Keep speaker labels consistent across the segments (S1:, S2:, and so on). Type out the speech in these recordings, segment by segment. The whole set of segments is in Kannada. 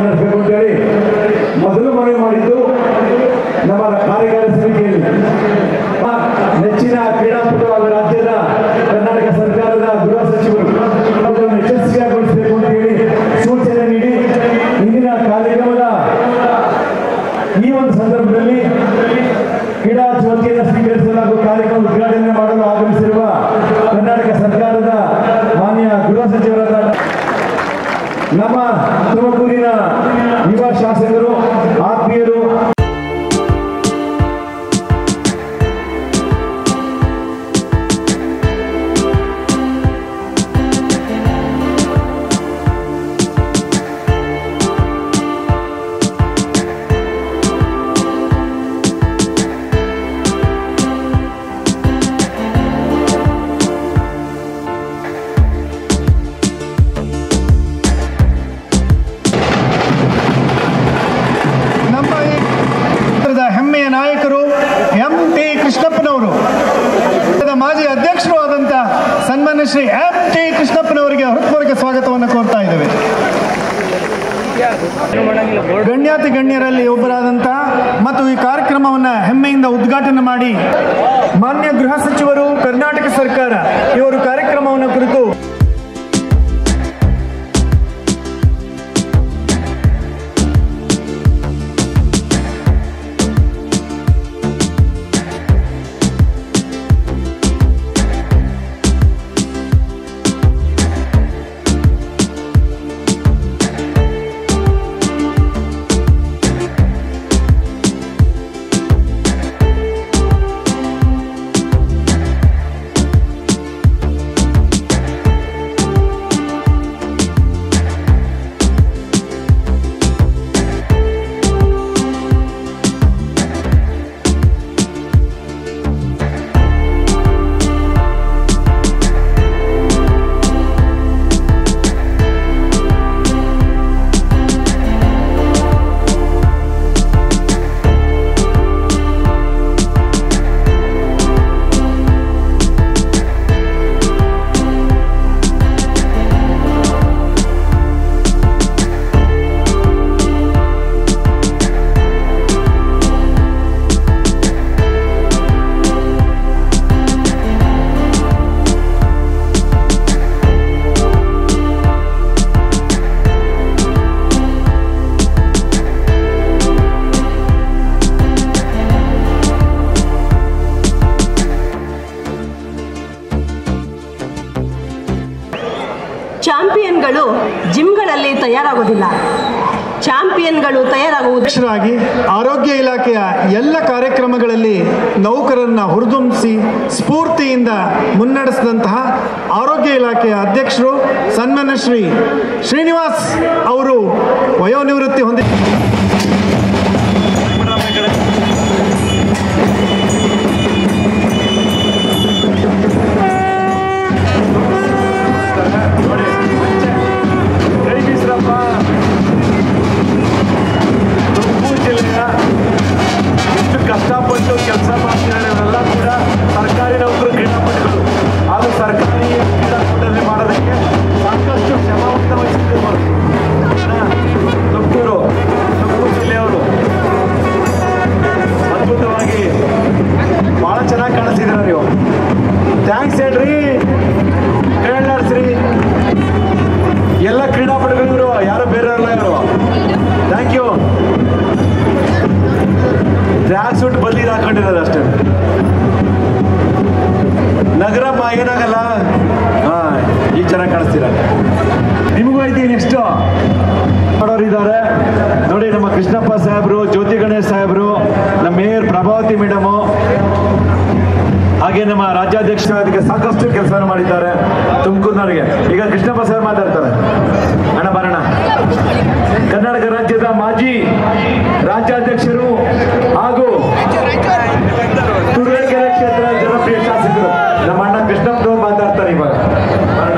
S1: ನಡೆಸಬೇಕು ಅಂತೇಳಿ ಮೊದಲು ಮನವಿ ಮಾಡಿದ್ದು ನಮ್ಮ ಕಾರ್ಯಕಾರಿ ಸಮಿತಿಯಲ್ಲಿ ಆ ನೆಚ್ಚಿನ ಕ್ರೀಡಾಪಟು ಹಾಗೂ ರಾಜ್ಯದ ಕರ್ನಾಟಕ ಸರ್ಕಾರದ ಗೃಹ ಸಚಿವರು ಅದನ್ನು ಯಶಸ್ವಿಯಾಗೊಳಿಸಬೇಕು ಅಂತ ಹೇಳಿ ಸೂಚನೆ ನೀಡಿ ಇಂದಿನ ಕಾರ್ಯಕ್ರಮದ ಈ ಒಂದು ಸಂದರ್ಭದಲ್ಲಿ ಕ್ರೀಡಾ ಜ್ಯೋತಿಯನ್ನು ಸ್ವೀಕರಿಸಲು ಹಾಗೂ ಕಾರ್ಯಕ್ರಮ ಉದ್ಘಾಟನೆ ಮಾಡಲು ಆಗಮಿಸಿರುವ ಕರ್ನಾಟಕ ಸರ್ಕಾರದ ಮಾನ್ಯ ಗೃಹ ಸಚಿವರಾದ ನಮ್ಮ ತುಮಕೂರಿನ ಯುವ ಶಾಸಕರು ಆತ್ಮೀಯರು
S2: ನಮ್ಮ ಈ ಕ್ಷೇತ್ರದ ಹೆಮ್ಮೆಯ ನಾಯಕರು ಎಂ ಟಿ ಕೃಷ್ಣಪ್ಪನವರು ಕ್ಷೇತ್ರದ ಮಾಜಿ ಅಧ್ಯಕ್ಷರು ಆದಂಥ ಸನ್ಮಾನ್ಯ ಶ್ರೀ ಎಂ ಟಿ ಕೃಷ್ಣಪ್ಪನವರಿಗೆ ಹೃತ್ಪೂರ್ವಕ ಸ್ವಾಗತವನ್ನು ಕೋರ್ತಾ ಇದ್ದೇವೆ ಗಣ್ಯಾತಿ ಗಣ್ಯರಲ್ಲಿ ಒಬ್ಬರಾದಂಥ ಮತ್ತು ಈ ಕಾರ್ಯಕ್ರಮವನ್ನು ಹೆಮ್ಮೆಯಿಂದ ಉದ್ಘಾಟನೆ ಮಾಡಿ ಮಾನ್ಯ ಗೃಹ ಸಚಿವರು ಕರ್ನಾಟಕ ಸರ್ಕಾರ ಇವರು ಕಾರ್ಯಕ್ರಮವನ್ನು ಕುರಿತು
S3: ಚಾಂಪಿಯನ್ಗಳು ಜಿಮ್ಗಳಲ್ಲಿ ತಯಾರಾಗೋದಿಲ್ಲ ಚಾಂಪಿಯನ್ಗಳು ತಯಾರಾಗುವುದು
S2: ಅಧ್ಯಕ್ಷರಾಗಿ ಆರೋಗ್ಯ ಇಲಾಖೆಯ ಎಲ್ಲ ಕಾರ್ಯಕ್ರಮಗಳಲ್ಲಿ ನೌಕರರನ್ನ ಹುರಿದುಂಬಿಸಿ ಸ್ಫೂರ್ತಿಯಿಂದ ಮುನ್ನಡೆಸಿದಂತಹ ಆರೋಗ್ಯ ಇಲಾಖೆಯ ಅಧ್ಯಕ್ಷರು ಸನ್ಮಾನ್ಯ ಶ್ರೀ ಶ್ರೀನಿವಾಸ್ ಅವರು ವಯೋನಿವೃತ್ತಿ ಹೊಂದಿ
S1: ಕೈ ಬೀಸ್ರಪ್ಪ ತುಮಕೂರು ಜಿಲ್ಲೆಯ ಎಷ್ಟು ಕಷ್ಟಪಟ್ಟು ಕೆಲಸ ಮಾಡ್ತಿದ್ದಾರೆ ಇವರೆಲ್ಲ ಕೂಡ ಸರ್ಕಾರಿ ನೌಕರು ಕ್ರೀಡಾಪಟುಗಳು ಅದು ಸರ್ಕಾರಿ ಕ್ರೀಡಾಕೂಟದಲ್ಲಿ ಮಾಡೋದಕ್ಕೆ ಸಾಕಷ್ಟು ಶ್ರಮವನ್ನು ವಹಿಸಿದ್ರು ತುಮಕೂರು ತುಮಕೂರು ಜಿಲ್ಲೆಯವರು ಅದ್ಭುತವಾಗಿ ಭಾಳ ಚೆನ್ನಾಗಿ ಕಾಣಿಸ್ತಿದ್ದೀರ ನೀವು ಥ್ಯಾಂಕ್ಸ್ ಹೇಳ್ರಿ ಕೈಲಾಡ್ಸ್ರಿ ಎಲ್ಲ ಕ್ರೀಡಾಪಟುಗಳು ಇವರು ಯಾರು ಬೇರೆಯವರಲ್ಲ ಇವರು ಥ್ಯಾಂಕ್ ಯು ಟ್ರ್ಯಾಕ್ ಸೂಟ್ ಬಲ್ಲಿ ಹಾಕೊಂಡಿರೋದು ಅಷ್ಟೇ ನಗರಮ್ಮ ಏನಾಗಲ್ಲ ಹಾ ಈಗ ಚೆನ್ನಾಗಿ ಕಾಣಿಸ್ತೀರ ನಿಮಗೂ ಐತಿ ನೆಕ್ಸ್ಟ್ ಮಾಡೋರಿದ್ದಾರೆ ನೋಡಿ ನಮ್ಮ ಕೃಷ್ಣಪ್ಪ ಸಾಹೇಬರು ಜ್ಯೋತಿ ಗಣೇಶ್ ಸಾಹೇಬರು ನಮ್ಮ ಮೇಯರ್ ಪ್ರಭಾವತಿ ಮೇಡಮು ಹಾಗೆ ನಮ್ಮ ರಾಜ್ಯಾಧ್ಯಕ್ಷ ಅದಕ್ಕೆ ಸಾಕಷ್ಟು ಕೆಲಸ ಮಾಡಿದ್ದಾರೆ ತುಮಕೂರಿನವರಿಗೆ ಈಗ ಕೃಷ್ಣಪ್ಪ ಸರ್ ಮಾತಾಡ್ತಾರೆ ಅಣ್ಣ ಬರೋಣ ಕರ್ನಾಟಕ ರಾಜ್ಯದ ಮಾಜಿ ರಾಜ್ಯಾಧ್ಯಕ್ಷರು ಹಾಗೂ ತುರುವೇಕೆರೆ ಕ್ಷೇತ್ರ ಜನಪ್ರಿಯ ಶಾಸಕರು ನಮ್ಮ ಅಣ್ಣ ಕೃಷ್ಣಪ್ಪನವ್ರು ಮಾತಾಡ್ತಾರೆ ಇವಾಗ ಬರೋಣ.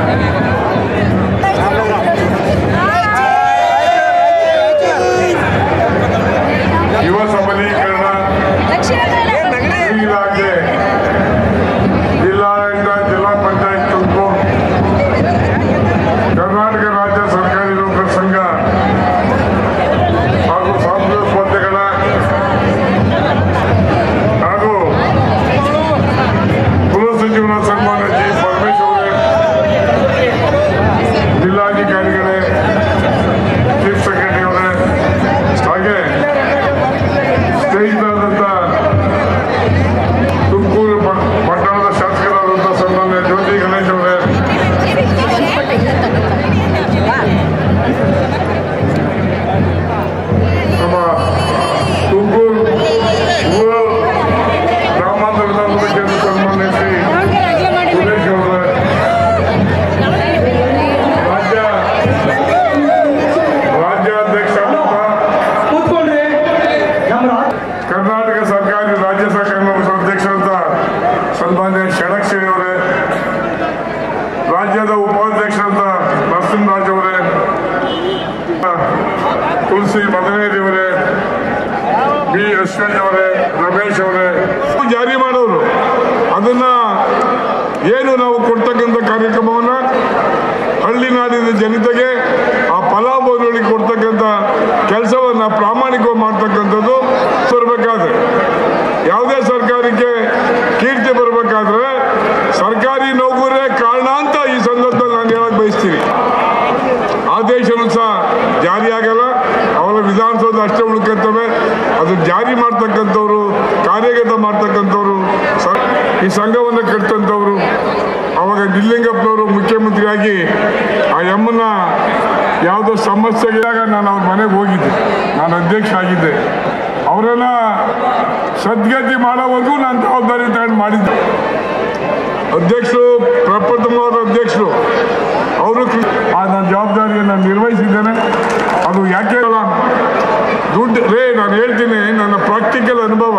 S4: ಯುವ ಸಬಲೀಕರಣ ಇಲಾಖೆ ಜಿಲ್ಲಾಡಳಿತ ಜಿಲ್ಲಾ ಪಂಚಾಯತ್ ತುಮಕೂರು ಕರ್ನಾಟಕ ರಾಜ್ಯ ಸರ್ಕಾರಿ ನೌಕರ ಸಂಘ ತುಳಸಿ ಮದನೇರಿಯವರೇ ಬಿ ಅಶ್ವಿನ್ ಅವರೇ ರಮೇಶ್ ಅವರೇ ಜಾರಿ ಮಾಡೋರು ಅದನ್ನ ಏನು ನಾವು ಕೊಡ್ತಕ್ಕಂಥ ಕಾರ್ಯಕ್ರಮವನ್ನ ಹಳ್ಳಿ ನಾಡಿನ ಜನತೆಗೆ ಆ ಫಲಾನುಭವಿಗಳಿಗೆ ಕೊಡ್ತಕ್ಕಂಥ ಕೆಲಸವನ್ನ ಪ್ರಾಮಾಣಿಕವಾಗಿ ಮಾಡ್ತಕ್ಕಂಥದ್ದು ಬರಬೇಕಾದ್ರೆ ಯಾವುದೇ ಸರ್ಕಾರಕ್ಕೆ ಕೀರ್ತಿ ಬರಬೇಕಾದ್ರೆ ಸರ್ಕಾರಿ ನೌಕರರೇ ಕಾರಣ ಅಂತ ಈ ಸಂದರ್ಭದಲ್ಲಿ ನಾನು ಹೇಳಕ್ ಬಯಸ್ತೀನಿ ಆದೇಶನೂ ಸಹ ಜಾರಿ ಆಗಲ್ಲ ಅವರ ವಿಧಾನಸೌಧ ಅಷ್ಟೇ ಉಳ್ಕೊಳ್ತವೆ ಅದು ಜಾರಿ ಮಾಡ್ತಕ್ಕಂಥವ್ರು ಕಾರ್ಯಗತ ಮಾಡ್ತಕ್ಕಂಥವ್ರು ಸ- ಈ ಸಂಘವನ್ನು ಕಟ್ತಂಥವ್ರು ಅವಾಗ ನಿಲ್ಲಿಂಗಪ್ಪನವರು ಮುಖ್ಯಮಂತ್ರಿಯಾಗಿ ಆ ಎಮ್ಮನ್ನ ಯಾವುದೋ ಸಮಸ್ಯೆಗಿದ್ದಾಗ ನಾನು ಅವ್ರ ಮನೆಗೆ ಹೋಗಿದ್ದೆ ನಾನು ಅಧ್ಯಕ್ಷ ಆಗಿದ್ದೆ ಅವರೆಲ್ಲ ಸದ್ಗತಿ ಮಾಡೋವರೆಗೂ ನಾನು ಜವಾಬ್ದಾರಿ ತಗೊಂಡು ಮಾಡಿದ್ದೆ ಅಧ್ಯಕ್ಷರು ಪ್ರಪ್ರಥಮವಾದ ಅಧ್ಯಕ್ಷರು ಅವರು ಆ ನನ್ನ ಜವಾಬ್ದಾರಿಯನ್ನು ನಿರ್ವಹಿಸಿದ್ದೇನೆ ಅದು ಯಾಕೆ ಅಲ್ಲ ದುಡ್ಡು ರೇ ನಾನು ಹೇಳ್ತೀನಿ ನನ್ನ ಪ್ರಾಕ್ಟಿಕಲ್ ಅನುಭವ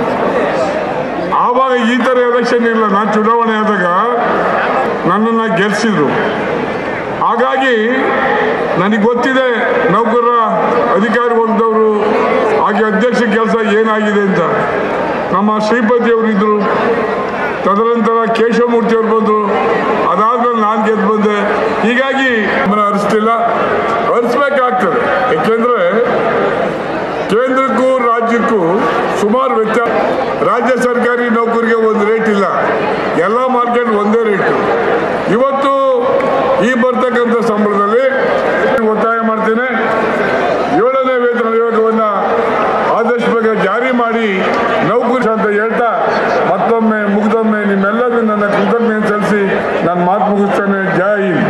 S4: ಆವಾಗ ಈ ಥರ ಎಲೆಕ್ಷನ್ ಇಲ್ಲ ನಾನು ಚುನಾವಣೆ ಆದಾಗ ನನ್ನನ್ನು ಗೆಲ್ಲಿಸಿದ್ರು ಹಾಗಾಗಿ ನನಗೆ ಗೊತ್ತಿದೆ ನೌಕರರ ಅಧಿಕಾರಿ ವರ್ಗದವರು ಹಾಗೆ ಅಧ್ಯಕ್ಷ ಕೆಲಸ ಏನಾಗಿದೆ ಅಂತ ನಮ್ಮ ಶ್ರೀಪತಿ ಅವರು ಇದ್ರು ತದನಂತರ ಕೇಶವಮೂರ್ತಿ ಅವರು ಬಂದರು ಅದಾದ್ಮೇಲೆ ನಾನು ಗೆದ್ದು ಬಂದೆ ಹೀಗಾಗಿ ಗಮನ ಹರಿಸ್ತಿಲ್ಲ ಹರಿಸ್ಬೇಕಾಗ್ತದೆ ಯಾಕೆಂದ್ರೆ ಕೇಂದ್ರಕ್ಕೂ ರಾಜ್ಯಕ್ಕೂ ಸುಮಾರು ವ್ಯತ್ಯಾಸ ರಾಜ್ಯ ಸರ್ಕಾರಿ ನೌಕರಿಗೆ ಒಂದು ರೇಟ್ ಇಲ್ಲ ಎಲ್ಲ ಮಾರ್ಕೆಟ್ ಒಂದೇ ರೇಟು ಇವತ್ತು ಈ ಬರ್ತಕ್ಕಂಥ ಸಂಬಳದಲ್ಲಿ ಒತ್ತಾಯ ಮಾಡ್ತೇನೆ ಏಳನೇ ವೇತನ ಆಯೋಗವನ್ನ ಆದರ್ಶ ಪ್ರಕಾರ ಜಾರಿ ಮಾಡಿ ನೌಕರಿ ಅಂತ ಹೇಳ್ತಾ ಮತ್ತೊಮ್ಮೆ ಮುಗ್ದೊಮ್ಮೆ ನಿಮ್ಮೆಲ್ಲರಿಗೂ ನನ್ನ ಕೃತಜ್ಞತೆ ಸಲ್ಲಿಸಿ ನಾನು ಮಾತು ಮುಗಿಸ್ತೇನೆ ಜೈ ಹಿಂದ್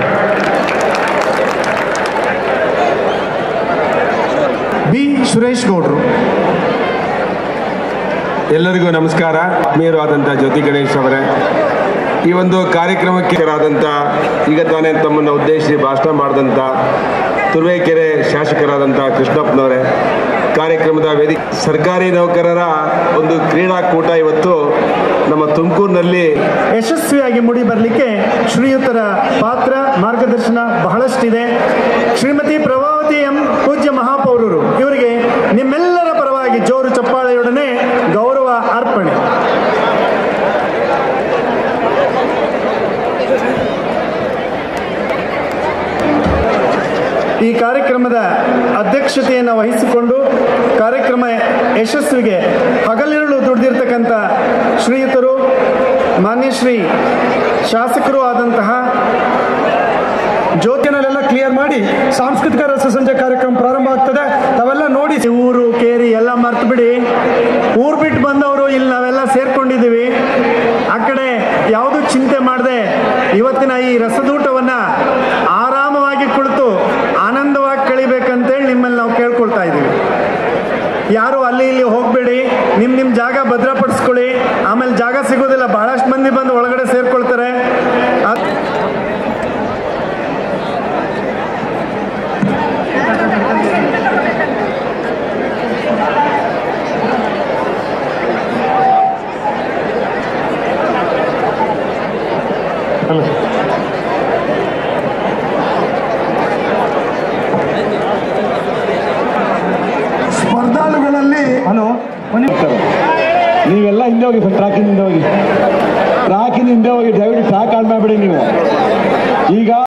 S2: ಬಿ ಸುರೇಶ್ ಗೌಡ್ರು
S5: ಎಲ್ಲರಿಗೂ ನಮಸ್ಕಾರ ಮೇರು ಆದಂಥ ಜ್ಯೋತಿ ಗಣೇಶ್ ಅವರೇ ಈ ಒಂದು ಕಾರ್ಯಕ್ರಮಕ್ಕೆ ಆದಂಥ ಈಗ ತಾನೇ ತಮ್ಮನ್ನು ಉದ್ದೇಶಿಸಿ ಭಾಷಣ ಮಾಡಿದಂಥ ತುರುವೇಕೆರೆ ಶಾಸಕರಾದಂಥ ಕೃಷ್ಣಪ್ಪನವರೇ ಕಾರ್ಯಕ್ರಮದ ವೇದಿಕೆ ಸರ್ಕಾರಿ ನೌಕರರ ಒಂದು ಕ್ರೀಡಾಕೂಟ ಇವತ್ತು ನಮ್ಮ ತುಮಕೂರಿನಲ್ಲಿ
S2: ಯಶಸ್ವಿಯಾಗಿ ಮುಡಿ ಬರಲಿಕ್ಕೆ ಶ್ರೀಯುತರ ಪಾತ್ರ ಮಾರ್ಗದರ್ಶನ ಬಹಳಷ್ಟಿದೆ ಶ್ರೀಮತಿ ಪ್ರಭಾವತಿ ಎಂ ಪೂಜ್ಯ ಮಹಾಪೌರರು ಇವರಿಗೆ ನಿಮ್ಮೆಲ್ಲರ ಪರವಾಗಿ ಜೋರು ಚಪ್ಪಾಳೆಯೊಡನೆ ಗೌರವ ಅರ್ಪಣೆ ಈ ಕಾರ್ಯಕ್ರಮದ ಅಧ್ಯಕ್ಷತೆಯನ್ನು ವಹಿಸಿಕೊಂಡು ಕಾರ್ಯಕ್ರಮ ಯಶಸ್ವಿಗೆ ಹಗಲಿರುಳು ದುಡಿದಿರ್ತಕ್ಕಂಥ ಶ್ರೀಯುತರು ಮಾನ್ಯ ಶ್ರೀ ಶಾಸಕರು ಆದಂತಹ
S6: ಜ್ಯೋತಿನಲ್ಲೆಲ್ಲ ಕ್ಲಿಯರ್ ಮಾಡಿ ಸಾಂಸ್ಕೃತಿಕ ರಸಸಂಜೆ ಕಾರ್ಯಕ್ರಮ ಪ್ರಾರಂಭ ಆಗ್ತದೆ ತಾವೆಲ್ಲ ನೋಡಿ
S2: ಊರು ಕೇರಿ ಎಲ್ಲ ಮರ್ತು ಬಿಡಿ ಊರು ಬಿಟ್ಟು ಬಂದವರು ಇಲ್ಲಿ ನಾವೆಲ್ಲ ಸೇರ್ಕೊಂಡಿದ್ದೀವಿ ಆ ಕಡೆ ಯಾವುದು ಚಿಂತೆ ಮಾಡದೆ ಇವತ್ತಿನ ಈ ರಸದೂಟವನ್ನ ಆರಾಮವಾಗಿ ಕುಳಿತು ಆನಂದವಾಗಿ ಕಳಿಬೇಕಂತೇಳಿ ನಿಮ್ಮಲ್ಲಿ ನಾವು ಕೇಳ್ಕೊಳ್ತಾ ಇದ್ದೀವಿ ಯಾರು ಅಲ್ಲಿ ಇಲ್ಲಿ ಹೋಗಬೇಡಿ ನಿಮ್ಮ ನಿಮ್ಮ ಜಾಗ ಭದ್ರಪಡಿಸ್ಕೊಳ್ಳಿ ಆಮೇಲೆ ಜಾಗ ಸಿಗೋದಿಲ್ಲ ಬಹಳಷ್ಟು ಮಂದಿ ಬಂದು ಒಳಗಡೆ ಸೇರ್ಕೊಳ್ತಾರೆ ಅದ್-
S6: ಸ್ಪರ್ಧಾಳುಗಳಲ್ಲಿ ಹಲೋ
S1: ನೀವೆಲ್ಲ ಹಿಂದೆ ಹೋಗಿ ಟ್ರಾಕಿಂಗ್ ಹಿಂದೆ ಹೋಗಿ ಟ್ರಾಕಿಂಗ್ ಹಿಂದೆ ಹೋಗಿ ದಯವಿಟ್ಟು ಟ್ರಾಕ್ ಆಡ್ ಮಾಡಬೇಡಿ ನೀವು ಈಗ